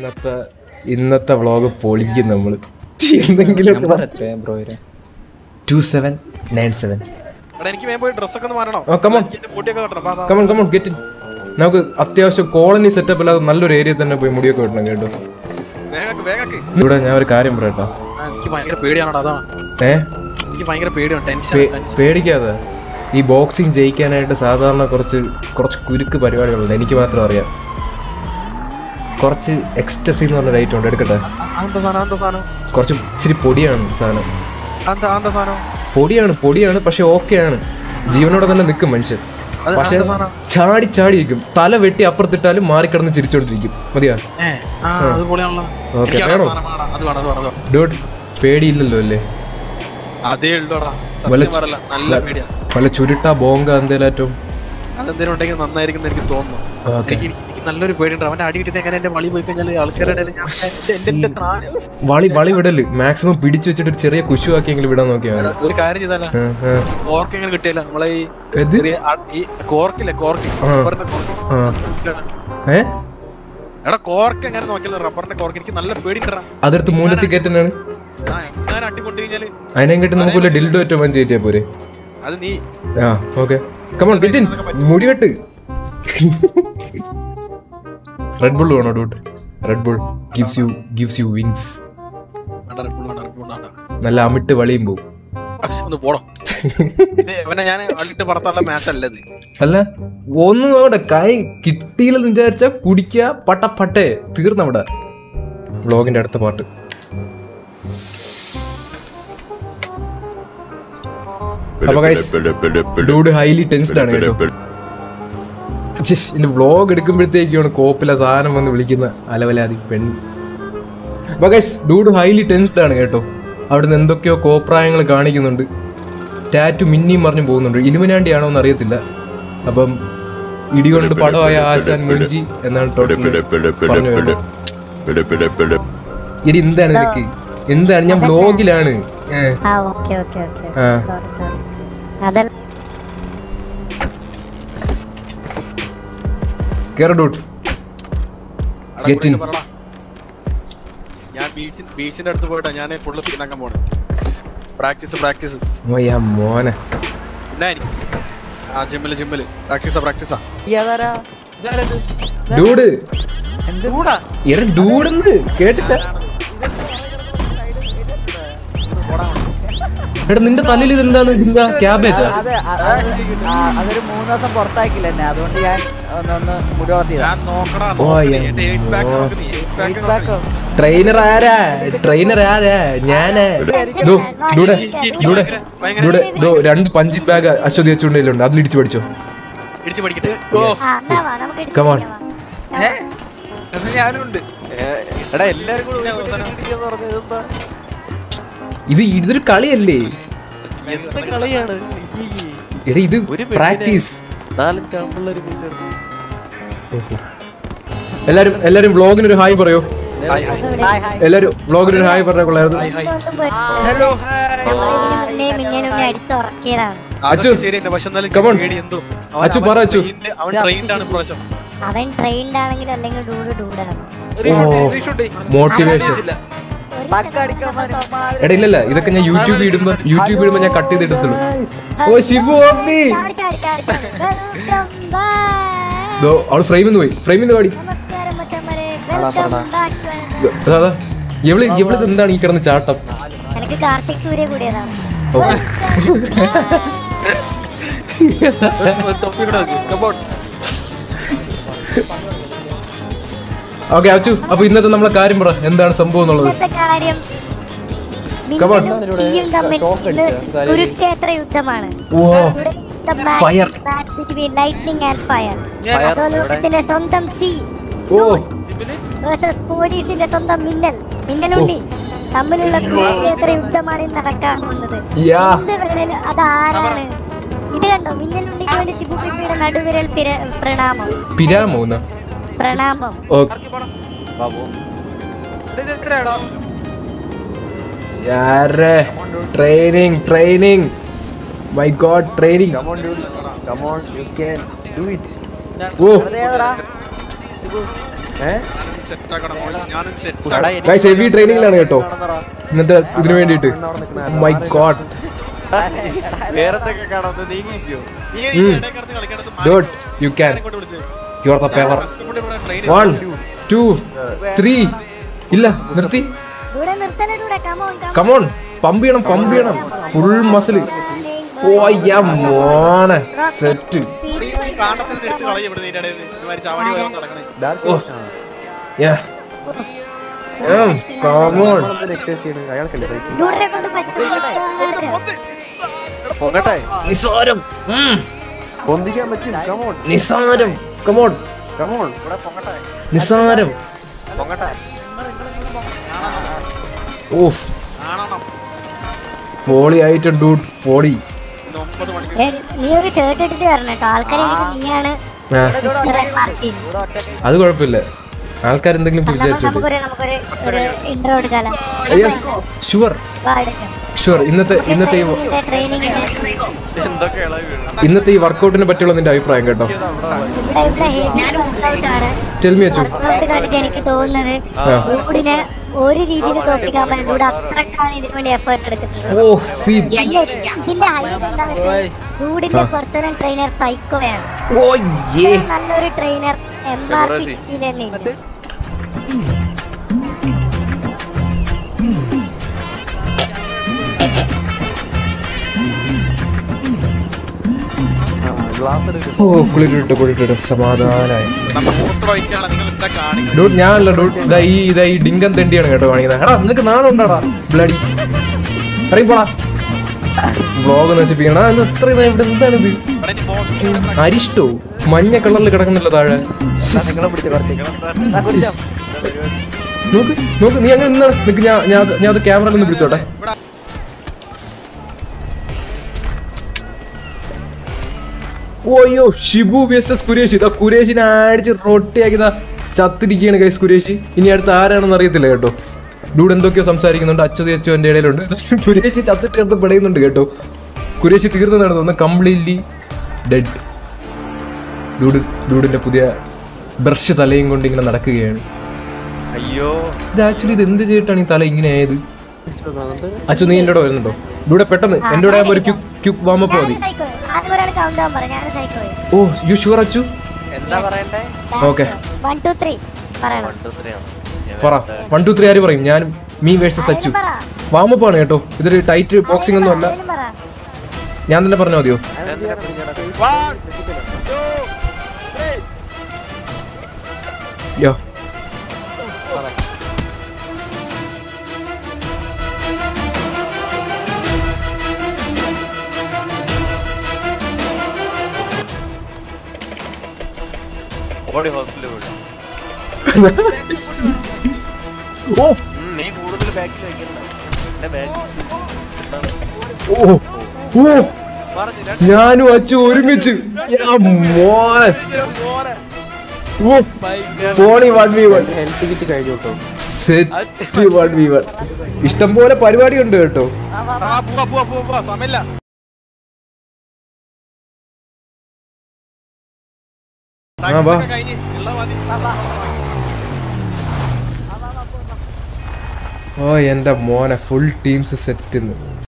ഇന്നത്തെ ഇന്നത്തെ വ്ളോഗ് പൊളിക്കും നമ്മള് എന്തെങ്കിലും നമ്പർ എത്രയാ bro two seven nine seven എടാ എനിക്ക് വേഗം പോയി ഡ്രസ്സൊക്കെ ഒന്ന് മാറണം ഓ കമോൺ എനിക്ക് എന്റെ പൊട്ടിയൊക്കെ കെട്ടണം ബാ, ബാ. കമോൺ കമോൺ ഗെറ്റ് നമുക്ക് അത്യാവശ്യം കോളനി സെറ്റപ്പ് അല്ലാതെ നല്ലൊരു ഏരിയ തന്നെ പോയി മുടിയൊക്കെ വെട്ടണം കേട്ടോ വേഗാക്ക് വേഗാക്ക് ഇവിടെ ഞാൻ ഒരു കാര്യം പറയട്ടോ ആ, എനിക്ക് ഭയങ്കര പേടിയാണോടാ അതാണ് ഏ എനിക്ക് ഭയങ്കര പേടിയാണ് ടെൻഷൻ പേ- ടെൻഷൻ പേടിക്കാതെ ഈ ബോക്സിങ് ജയിക്കാനായിട്ട് സാധാരണ കുറച്ച് കുറച്ച് കുരുക്ക് പരിപാടികളുണ്ട് എനിക്ക് മാത്രം അറിയാം കുറച്ച് എക്സ്റ്റസി എന്ന് പറഞ്ഞ ഐറ്റം ഉണ്ട് എടുക്കട്ടെ അതെന്താ സാധനം അതെന്താ സാധനം കുറച്ച് ഇച്ചിരി പൊടിയാണ് സാധനം അതെന്താ അതെന്താ സാധനം പൊടിയാണ് പൊടിയാണ് പക്ഷെ ഓക്കെയാണ് ജീവനോടെ തന്നെ നിൽക്കും മനുഷ്യൻ അത് പക്ഷെ അതെന്താ സാധനം ചാടി ചാടി ഇരിക്കും തല വെട്ടി അപ്പുറത്തിട്ടാലും മാറിക്കിടന്ന് ചിരിച്ചോണ്ടിരിക്കും മതിയാ ഏ ആ അത് പൊളിയാണല്ലോ ഓക്കേ, എനിക്ക് ആ വേണോ? സാധനം വേണം, അത് വേണം അത് വേണം അത് വേണം ഡോട്ട് പേടിയില്ലല്ലോ അല്ലേ അതേ ഉള്ളൂടാ വല്ല സത്യം പറയല്ല നല്ല പേടിയാ വല്ല ചുരുട്ടാ ബോങ്ക എന്തേലാറ്റോ അതെന്തേലും ഉണ്ടെങ്കിൽ നന്നായിരിക്കും എന്ന് എനിക്ക് തോന്നുന്നു ഓക്കെ എനിക്ക് എനിക്ക് നല്ലൊരു പേടിയുണ്ട് അവന്റെ അടി കിട്ടിയിട്ട് എങ്ങനെ എന്റെ വളി പോയി കഴിഞ്ഞാൽ ആൾക്കാരുടെ ഇടയിൽ ഞാൻ എന്റെ- എന്റെ- എന്റെ പ്രാണ- വളി വളി വിടല് മാക്സിമം പിടിച്ചു വെച്ചിട്ട് ഒരു ചെറിയ കുശു ആക്കിയെങ്കിലും വിടാൻ നോക്കിയാൽ മതി ഒരു കാര്യം ചെയ്താലോ ആ, ആ. കോർക്ക് എങ്ങനെ കിട്ടിയില്ല നമ്മളെ ഈ ഏത്? ചെറിയ ആ- ഈ കോർക്കില്ലേ കോർക്ക് റബ്ബറിന്റെ കോർക്ക് ആ. ഏ എടാ കോർക്ക് എങ്ങനെ നോക്കിയാലും റബ്ബറിന്റെ കോർക്ക് എനിക്ക് നല്ല പേടിക്കടാ അതെടുത്ത് മൂലത്തിൽ കയറ്റാനാണ് ആ ഞാൻ അട്ടിക്കൊണ്ടു കഴിഞ്ഞാല് അതിനെ കേട്ട് നമുക്ക് വല്ല ഡിൽഡോ ഏറ്റവും വഞ്ചി കയറ്റിയാ പോരെ അത് നീ ആ ഓക്കെ കമോൺ ഗെറ്റിൻ മുടിവെട്ട് റെഡ് ബുൾ വേണോ dude red bull gives you gives you wings വേണ്ട Red Bull വേണ്ട Red Bull വേണ്ട നല്ല അമിട്ട് വളിയും പോവും അഷ്, ഒന്ന് പോടോ ഇത് ഇവനെ ഞാൻ അള്ളിട്ട് പറത്തുള്ള മാച്ച് അല്ല ഇത് അല്ല ഒന്നും അവിടെ കൈ കിട്ടിയില്ലെന്ന് വിചാരിച്ച കുടിക്കുക പട്ട പട്ടേ തീർന്നവിടെ വ്ളോഗിന്റെ അടുത്ത പാട്ട് അപ്പൊ ഗൈസ് ഡൂഡ് ഹൈലി ടെൻസ്ഡ് ആണ് കേട്ടോ ഛിഷ്, എന്റെ വ്ളോഗ് എടുക്കുമ്പോഴത്തേക്കാണ് കോപ്പിലെ സാധനം വന്ന് വിളിക്കുന്ന അലവലാതി പെണ്ണ് അപ്പൊ ഗൈസ് ഡൂഡ് ഹൈലി ടെൻസ്ഡ് ആണ് കേട്ടോ അവിടുന്ന് എന്തൊക്കെയോ കോപ്രായങ്ങൾ കാണിക്കുന്നുണ്ട് ടാറ്റു മിന്നിയും പറഞ്ഞു പോകുന്നുണ്ട് ഇലുമിനാണ്ടി ആണോ എന്ന് അറിയത്തില്ല അപ്പം ഇടികൊണ്ട് പടമായ ആശാൻ മുഞ്ചി എന്നാണ് ടോട്ടൽ പറഞ്ഞു വരുന്നത്. ഇടി എന്താണ് നിനക്ക് എന്താണ് ഞാൻ വ്ളോഗിലാണ് ഏ, ആ ഓക്കെ ഓക്കെ ഓക്കെ ആ. സോറി സോറി അതല്ല കേറ് ഡൂട്ട് എടാ, Get in. കുറിച്ച് പറടാ. ഞാൻ ബീച്ചിൽ ബീച്ചിന്റെ അടുത്ത് പോയിട്ടാ ഞാൻ ഫുള്ള് സീനാക്കാൻ പോണേ പ്രാക്ടീസ് പ്രാക്ടീസ് മോയാ മോനെ പിന്നെ എനിക്ക് ആ ജിമ്മില് ജിമ്മില് പ്രാക്ടീസാ പ്രാക്ടീസാ ഡൂഡ് എടാ ഡൂഡെന്ന് കേട്ടിട്ട എടാ നിന്റെ തലയിൽ ഇതെന്താണ് എന്താ ക്യാബേജാ അത് അ- അത് ആ, അതൊരു മൂന്ന് ദിവസം പുറത്താക്കില്ല എന്നെ അതുകൊണ്ട് ഞാൻ ഒന്ന് ഒന്ന് മുടി വളർത്തിയതാ ഞാൻ നോക്കടാ ഓ, നോക്കണേ. എൻ- എന്റെ eight pack ഓ. നോക്ക് നീ, eight pack Eight നോക്ക്. pack ഓ? ട്രെയിനർ ആരാ ട്രെയിനർ ആരാ ഞാന് ഡൂ, ഡൂടെ ഡൂടെ ഡൂടെ ഡോ രണ്ട് പഞ്ച് ബാഗ് അശ്വതി വെച്ചുകൊണ്ടില്ലുണ്ട് അതിൽ ഇടിച്ചു പഠിച്ചോ ഇടിച്ച് പഠിക്കട്ടെ ആ എന്നാ വാ നമുക്ക് ഇടിച്ച് Come on. കളിക്കാം, വാ. ഞാനുണ്ട് എടാ എല്ലാരും കൂടെ ഒരുമിച്ച് ഇടിക്കാന്ന് പറഞ്ഞത് ഇതെന്താ? ഇത് ഇതൊരു കളിയല്ലേ എന്ത് കളിയാണ് ഈ എടാ ഇത് ഒരു പെണ്ണിനെ പ്രാക്ടീസ് നാലഞ്ച് ആമ്പിള്ളേര് കൂട്ടിയെടുത്ത് എല്ലാരും എല്ലാരും വ്ളോഗിന് ഒരു ഹായ് പറയോ ഹായ് ഹായ് ഹായ് ഹായ് എല്ലാരും വ്ളോഗിന് ഒരു ഹായ് പറഞ്ഞ കൊള്ളായിരുന്നു ഇതുകൊണ്ടും പോയി. നമ്മളിതിന് മുന്നേ മിന്നലുണ്ണി അടിച്ചുറക്കിയതാണ് അച്ചു, അതൊക്കെ ശരിയന്നെ പക്ഷെ എന്നാലും come on. പേടി എന്തോ അച്ചു, പറ അച്ചു. അവൻ ട്രെയിൻഡ് ആണ് പ്രാവശ്യം അവൻ ട്രെയിൻഡ് ആണെങ്കിൽ അല്ലെങ്കിൽ ഡൂഡ് ഡൂഡാണ് മോട്ടിവേഷൻ ഒരു പക്ക അടിക്കാൻ ശതമാനം മാതിരി എടാ ഇല്ലല്ല ഇതൊക്കെ ഞാൻ യൂട്യൂബ് ഇടുമ്പോ യൂട്യൂബ് ഇടുമ്പോ ഞാൻ കട്ട് ചെയ്ത് എടുത്തുള്ളൂ ഓ ശിവു ഓപ്പി ചാടി, ചാടി, ചാടി, ചാടി. Welcome back. ദോ അവള് ഫ്രെയിമിൽ നിന്ന് പോയി ഫ്രെയിമിൽ നിന്ന് പാടി നമസ്കാരം മച്ചന്മാരെ. Welcome back to an- ദോ, അതാ, അതാ. ഇവള് ഇവളത് എന്താണ് ഈ കിടന്ന് ചാട്ടം എനിക്ക് കാർത്തിക് സൂര്യ കൂടിയതാണ് ഓ. ഓക്കെ അച്ചു അപ്പൊ ഇന്നത്തെ നമ്മളെ കാര്യം പറ എന്താണ് സംഭവം എന്നുള്ളത് ഇന്നത്തെ കാര്യം Come on. മിന്നലും തീയും തമ്മിൽ ഇന്ന് കുരുക്ഷേത്ര യുദ്ധമാണ് ഓ ഇവിടെ the match- Fire. match between lightning and fire. Fire. അധോലോകത്തിന്റെ സ്വന്തം തീ ഓ വേഴ്സസ് പോലീസിന്റെ സ്വന്തം മിന്നൽ മിന്നലുണ്ടി തമ്മിലുള്ള കുരുക്ഷേത്ര യുദ്ധമാണ് ഇന്ന് നടക്കാൻ പോകുന്നത് യാ എന്ത് വേണേലും അതാരാണ് ഇത് കണ്ടോ മിന്നലുണ്ടിക്ക് വേണ്ടി ശിബു പിപ്പിയുടെ നടുവിരൽ പിര- പ്രണാമം പിരാമോ എന്നാ? പ്രണാമം ഓ ബാബു യാരേ training training my god training Come on, dude. Come on, you can do it. ഓ അതേതാ സെറ്റ് ആക്കണം ഞാനും സെറ്റ് എടാ, എനിക്ക് ഗൈസ് ഹെവി ട്രെയിനിങ്ങിലാണ് കേട്ടോ ഇന്നത്തെ ഇതിനു വേണ്ടിയിട്ട് മൈ ഗോഡ് വേറെന്തൊക്കെ കാണാം ഒന്ന് നീങ്ങിക്കോ good you can you are the power one two three ഇല്ല നിർത്തി ഇവിടെ നിർത്തലേ ഇവിടെ കമോൺ കമോൺ പമ്പ് ചെയ്യണം പമ്പ് ചെയ്യണം ഫുൾ മസിൽ ഓ യാ മോനെ സെറ്റ് കാണ്ടത്തിന്റെ എടുത്ത് കളയും ഇവിടെ നിന്റെ ഇടയിൽ നിന്ന്. ഇവന്മാര് ചവണി പോലെ നടക്കണേ ഓ യാ കമോൺ ഡൂഡിനെ കൊണ്ട് പറ്റും പൊങ്ങട്ടെ നിസാരം ഉം. പൊന്തിക്കാൻ പറ്റും കമോൺ നിസാരം കമോൺ കമോൺ ഇവിടെ പൊങ്ങട്ടെ നിസാരം പൊങ്ങട്ടെ ഓഫ് കാണണം ഫോളി ആയിട്ടുണ്ട് ഡൂഡ് ഫോളി ഇന്ന് ഒമ്പത് മണിക്ക് ഏ, നീ ഒരു ഷർട്ട് ഇട്ടിട്ട് വരണം കേട്ടോ ആൾക്കാരെ നീയാണ് ആ മിസ്റ്റർ മാർട്ടിൻ. അത് കുഴപ്പമില്ല ആൾക്കാരെന്തെങ്കിലും വിചാരിച്ചോട്ടെ നമുക്കൊരു നമുക്കൊരു ഒരു ഇന്റർവ്യൂ എടുക്കാലോ യെസ് ഷുവർ വാ എടുക്കാം ഷുവർ ഇന്നത്തെ ഇന്നത്തെ ഈ ട്രെയിനിങ്ങിന് എന്തൊക്കെ ഇളവ് വീഴും ഇന്നത്തെ ഈ വർക്കൗട്ടിനെ പറ്റിയുള്ള നിന്റെ അഭിപ്രായം കേട്ടോ ഇവിടെ ഇവിടെ ഹെവി വർക്കൗട്ട് ആണ് ടെൽമി അച്ചു വർക്കൗട്ട് കണ്ടിട്ട് എനിക്ക് തോന്നുന്നത് ആ. ഡൂഡിനെ ഒരു രീതിയിൽ തോപ്പിക്കാൻ പറ്റും ഡൂഡ് അത്രക്കാണ് ഇതിനു വേണ്ടി എഫേർട്ട് എടുക്കുന്നത് ഓ സീൻ ഇതിന്റെ ഹൈലൈറ്റ് എന്താണെന്ന് വെച്ചാൽ ഡൂഡിന്റെ പേഴ്സണൽ ട്രെയിനർ സൈക്കോയാണ് ഓ യേ നല്ലൊരു ട്രെയിനർ എം ആർ സിക്സിൽ തന്നെ ഉണ്ട് ഗ്ലാസ് എടുക്കും ഓ കുളിരിട്ട് കുളിരിട്ട് സമാധാനായി നമ്മൾ മൂത്ര വഹിക്കാണ് നിങ്ങൾ എന്താ കാണിക്കുന്നത് ഡൂഡ് ഞാനല്ല ഡൂഡ് ഇതാ ഈ ഇതാ ഈ ഡിങ്കൻ തെണ്ടിയാണ് കേട്ടോ കാണിക്കുന്നത് എടാ നിനക്ക് നാണം ഉണ്ടാടാ ബ്ലഡി ഇറങ്ങി പോടാ വ്ലോഗ് നശിപ്പിക്കണം ആ, ഇത് ഇത്രയും നേരം ഇവിടെ എന്താണിത് ഇവിടെ ഇനി box അരിഷ്ടോ മഞ്ഞ കളറിൽ കിടക്കുന്നില്ല താഴെ ശ്ശ്. നിങ്ങളെ പിടിച്ച് കുറച്ച് നോക്ക് നോക്ക് നീ അങ്ങനെ നിന്നാണ് നിനക്ക് ഞാൻ ഞാൻ അത് ഞാൻ അത് ക്യാമറയിൽ നിന്ന് പിടിച്ചോട്ടെ ഇവിടെ ഓയ്യോ ഷിബു വേഴ്സസ് കുരേഷ് ഇതാ കുരേഷിനെ അടിച്ച് റൊട്ടിയാക്കിയതാ ചത്തിരിക്കുകയാണ് ഗൈസ് കുരേഷ് ഇനി അടുത്ത് ആരാണെന്ന് അറിയത്തില്ല കേട്ടോ ഡൂഡ് എന്തൊക്കെയോ സംസാരിക്കുന്നുണ്ട് അച്ഛതി അച്ചു എൻ്റെ ഇടയിലുണ്ട് കുരേഷ് ചത്തിട്ട് അടുത്ത് പെടയുന്നുണ്ട് കേട്ടോ കുരേഷ് തീർന്നതാണ് തോന്നുന്നത് കംപ്ലീറ്റ്ലി ഡെഡ് ഡൂഡ് ഡൂഡിന്റെ പുതിയ ബ്രഷ് തലയും കൊണ്ട് ഇങ്ങനെ നടക്കുകയാണ് അയ്യോ ഇത് ആക്ച്വലി ഇത് എന്ത് ചെയ്തിട്ടാണ് ഈ തല ഇങ്ങനെ ആയത് അച്ചു നീ എൻ്റെ കൂടെ വരുന്നുണ്ടോ ഡൂടെ പെട്ടെന്ന് എൻ്റെ കൂടെ ആകുമ്പോൾ ഒരു ക്യുക്ക് ക്യുക്ക് വാമപ്പ് മതി സൈക്കോ ആദ്യം ഒരാൾ കൗണ്ട് ഡൗൺ പറ ഞാൻ സൈക്കോ ഓ യു ഷുവർ അച്ചു എന്താ പറയണ്ടേ ഓക്കെ വൺ ടു ത്രീ പറയണം One, two, three ആണ്. ഞാൻ പറ വൺ ടു ത്രീ ആര് പറയും ഞാനും മീ വേഴ്സസ് അച്ചു ആരെങ്കിലും പറ വാമപ്പ് ആണ് കേട്ടോ ഇതൊരു ടൈറ്റ് ബോക്സിംഗ് ഒന്നും അല്ല ആരെങ്കിലും പറ ഞാൻ തന്നെ പറഞ്ഞാൽ മതിയോ എന്തിനാ പിടിക്കണത്? One, two, three. യോ ഓടി ഹോസ്പിറ്റലിൽ പോയി ഓ ഉം, നീ കൂടുതൽ ബാക്കിൽ വെക്കണ്ട എന്റെ ബാഗ് ഓ ഓ പറഞ്ഞു രണ്ട് ഞാനും അച്ചു ഒരുമിച്ച് യാ മോൻ ഓ ഫോണി one V one health kit കഴിഞ്ഞു കേട്ടോ സെറ്റ് വൺ വി വൺ ഇഷ്ടം പോലെ പരിപാടി ഉണ്ട് കേട്ടോ ആ, പോവാ, പോവാ, പോവാ, പോവാ, സമയമില്ല ആ, വാ. ഒക്കെ കഴിഞ്ഞ് ഉള്ള മതി ഓ എന്റെ മോനെ ഫുൾ ടീംസ് സെറ്റ്